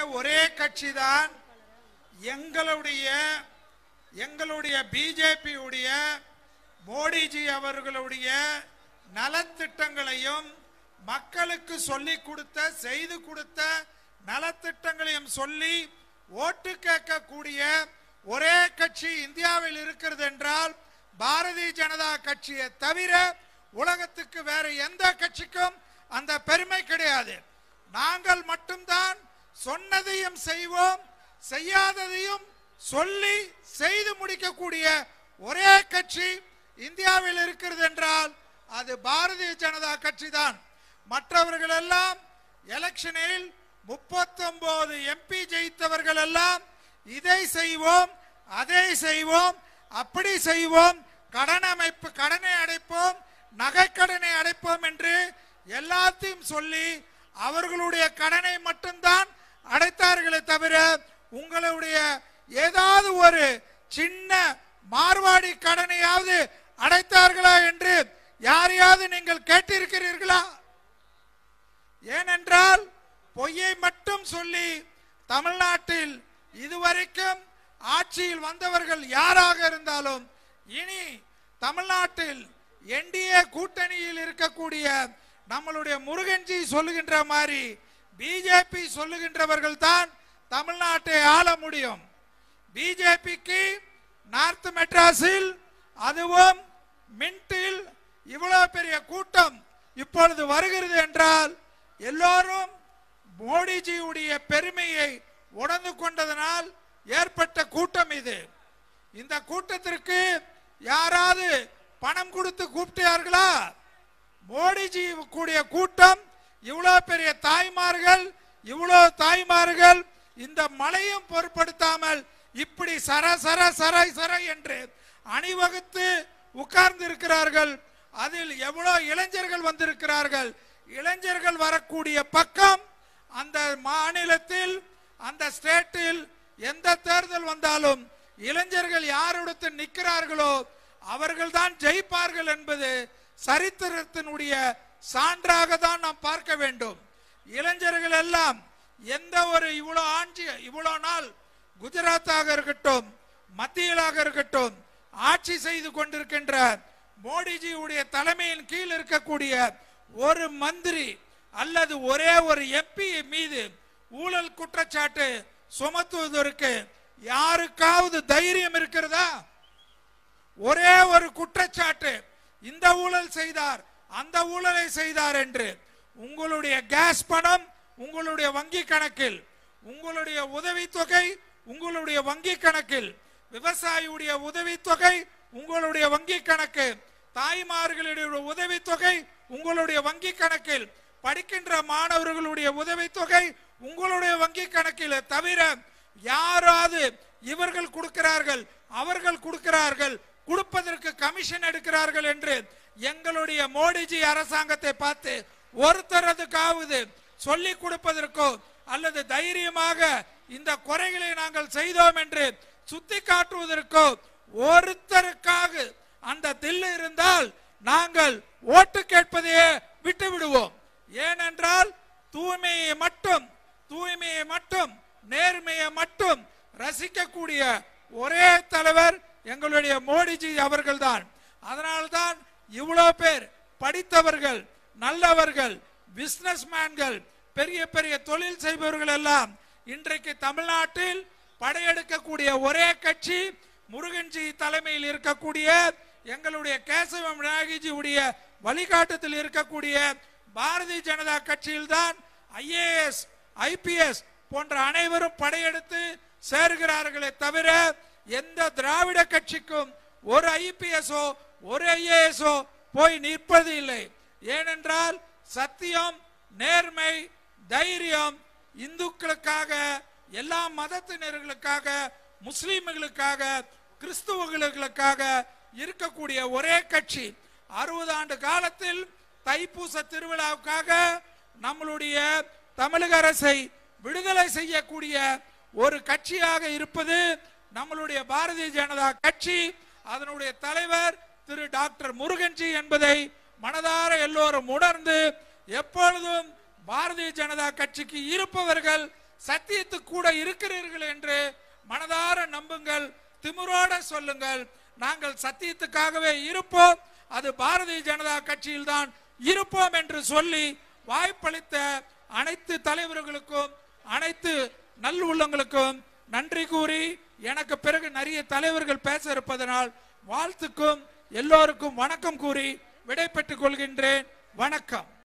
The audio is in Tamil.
ஒரே கட்சி தான் எங்களுடைய எங்களுடைய பிஜேபியுடைய மோடிஜி அவர்களுடைய நலத்திட்டங்களையும் மக்களுக்கு சொல்லி கொடுத்த செய்து கொடுத்த நலத்திட்டங்களையும் சொல்லி ஓட்டு கேட்கக்கூடிய ஒரே கட்சி இந்தியாவில் இருக்கிறது என்றால் பாரதிய ஜனதா கட்சியை தவிர உலகத்துக்கு வேற எந்த கட்சிக்கும் அந்த பெருமை கிடையாது நாங்கள் மட்டும்தான் சொன்னதையும் செய்வோம் செய்யாததையும் சொல்லி செய்து முடிக்கக்கூடிய ஒரே கட்சி இந்தியாவில் இருக்கிறது என்றால் அது பாரதிய ஜனதா கட்சி தான் மற்றவர்கள் எல்லாம் எலெக்ஷனில் முப்பத்தொன்பது எம்பி ஜெயித்தவர்கள் எல்லாம் இதை செய்வோம் அதை செய்வோம் அப்படி செய்வோம் கடன் அமைப்பு கடனை அடைப்போம் நகைக்கடனை அடைப்போம் என்று எல்லாத்தையும் சொல்லி அவர்களுடைய கடனை மட்டும்தான் அடைத்தார்களே தவிர உங்களுடைய ஏதாவது ஒரு சின்ன மார்வாடி கடனையாவது அடைத்தார்களா என்று யாரையாவது நீங்கள் கேட்டிருக்கிறீர்களா ஏனென்றால் பொய்யை மட்டும் சொல்லி தமிழ்நாட்டில் இதுவரைக்கும் ஆட்சியில் வந்தவர்கள் யாராக இருந்தாலும் இனி தமிழ்நாட்டில் என்டிஏ கூட்டணியில் இருக்கக்கூடிய நம்மளுடைய முருகன்ஜி சொல்லுகின்ற மாதிரி பிஜேபி சொல்லுகின்றவர்கள் தான் தமிழ்நாட்டை ஆள முடியும் பிஜேபிக்கு நார்த் மெட்ராஸில் அதுவும் மின்ட்டில் இவ்வளவு பெரிய கூட்டம் இப்பொழுது வருகிறது என்றால் எல்லோரும் மோடிஜியுடைய பெருமையை உணர்ந்து கொண்டதனால் ஏற்பட்ட கூட்டம் இது இந்த கூட்டத்திற்கு யாராவது பணம் கொடுத்து கூப்பிட்டார்களா மோடிஜி கூடிய கூட்டம் இவ்வளவு பெரிய தாய்மார்கள் இவ்வளவு தாய்மார்கள் இந்த மழையும் பொருட்படுத்தாமல் இப்படி சர சர சர சர என்று அணிவகுத்து உட்கார்ந்து இருக்கிறார்கள் அதில் எவ்வளவு இளைஞர்கள் வந்திருக்கிறார்கள் இளைஞர்கள் வரக்கூடிய பக்கம் அந்த மாநிலத்தில் அந்த ஸ்டேட்டில் எந்த தேர்தல் வந்தாலும் இளைஞர்கள் யாரிடத்து நிற்கிறார்களோ அவர்கள் தான் ஜெயிப்பார்கள் என்பது சரித்திரத்தினுடைய சான்றாக தான் நாம் பார்க்க வேண்டும் இளைஞர்கள் எல்லாம் எந்த ஒரு இவ்வளவு ஆட்சி இவ்வளவு நாள் குஜராத்தாக இருக்கட்டும் மத்தியிலாக இருக்கட்டும் ஆட்சி செய்து கொண்டிருக்கின்ற மோடிஜியுடைய தலைமையின் கீழ் இருக்கக்கூடிய ஒரு மந்திரி அல்லது ஒரே ஒரு எம்பி மீது ஊழல் குற்றச்சாட்டு சுமத்துவதற்கு யாருக்காவது தைரியம் இருக்கிறதா ஒரே ஒரு குற்றச்சாட்டு இந்த ஊழல் செய்தார் அந்த ஊழலை செய்தார் என்று உங்களுடைய கேஸ் பணம் உங்களுடைய வங்கி கணக்கில் உங்களுடைய உதவித்தொகை உங்களுடைய வங்கி கணக்கில் விவசாயியுடைய உதவித்தொகை உங்களுடைய வங்கி கணக்கு தாய்மார்களுடைய உதவித்தொகை உங்களுடைய வங்கி கணக்கில் படிக்கின்ற மாணவர்களுடைய உதவித்தொகை உங்களுடைய வங்கி கணக்கில் தவிர யாராவது இவர்கள் கொடுக்கிறார்கள் அவர்கள் கொடுக்கிறார்கள் கொடுப்பதற்கு கமிஷன் எடுக்கிறார்கள் என்று எங்களுடைய மோடிஜி அரசாங்கத்தை பார்த்து ஒருத்தரதுக்காவது சொல்லிக் கொடுப்பதற்கோ அல்லது தைரியமாக இந்த குறைகளை நாங்கள் செய்தோம் என்று சுத்தி காட்டுவதற்கோ ஒருத்தருக்காக அந்த தில்லு இருந்தால் நாங்கள் ஓட்டு கேட்பதையே விட்டு விடுவோம் ஏனென்றால் தூய்மையை மட்டும் தூய்மையை மட்டும் நேர்மையை மட்டும் ரசிக்கக்கூடிய ஒரே தலைவர் எங்களுடைய மோடிஜி அவர்கள்தான் அதனால்தான் இவ்வளவு பேர் படித்தவர்கள் நல்லவர்கள் பிசினஸ் மேன்கள் பெரிய பெரிய தொழில் செய்பவர்கள் எல்லாம் இன்றைக்கு தமிழ்நாட்டில் படையெடுக்கக்கூடிய ஒரே கட்சி முருகன்ஜி தலைமையில் இருக்கக்கூடிய எங்களுடைய கேசவம் நாகிஜியுடைய வழிகாட்டத்தில் இருக்கக்கூடிய பாரதிய ஜனதா கட்சியில் தான் ஐஏஎஸ் ஐபிஎஸ் போன்ற அனைவரும் படையெடுத்து சேர்கிறார்களே தவிர எந்த திராவிட கட்சிக்கும் ஒரு ஐபிஎஸ்ஓ ஒரு ஐஏஎஸ்ஓ போய் நிற்பது இல்லை ஏனென்றால் சத்தியம் நேர்மை தைரியம் இந்துக்களுக்காக எல்லா மதத்தினர்களுக்காக முஸ்லிம்களுக்காக கிறிஸ்துவர்களுக்காக இருக்கக்கூடிய ஒரே கட்சி அறுபது ஆண்டு காலத்தில் தைப்பூச திருவிழாவுக்காக நம்மளுடைய தமிழக அரசை விடுதலை செய்யக்கூடிய ஒரு கட்சியாக இருப்பது நம்மளுடைய பாரதிய ஜனதா கட்சி அதனுடைய தலைவர் திரு டாக்டர் முருகன்ஜி என்பதை மனதார எல்லோரும் உணர்ந்து எப்பொழுதும் பாரதிய ஜனதா கட்சிக்கு இருப்பவர்கள் சத்தியத்துக்கு கூட இருக்கிறீர்கள் என்று மனதார நம்புங்கள் திமிரோட சொல்லுங்கள் நாங்கள் சத்தியத்துக்காகவே இருப்போம் அது பாரதிய ஜனதா கட்சியில் தான் இருப்போம் என்று சொல்லி வாய்ப்பளித்த அனைத்து தலைவர்களுக்கும் அனைத்து நல்லுள்ளங்களுக்கும் நன்றி கூறி எனக்கு பிறகு நிறைய தலைவர்கள் பேச இருப்பதனால் வாழ்த்துக்கும் எல்லோருக்கும் வணக்கம் கூறி விடை பெற்றுக் கொள்கின்றேன் வணக்கம்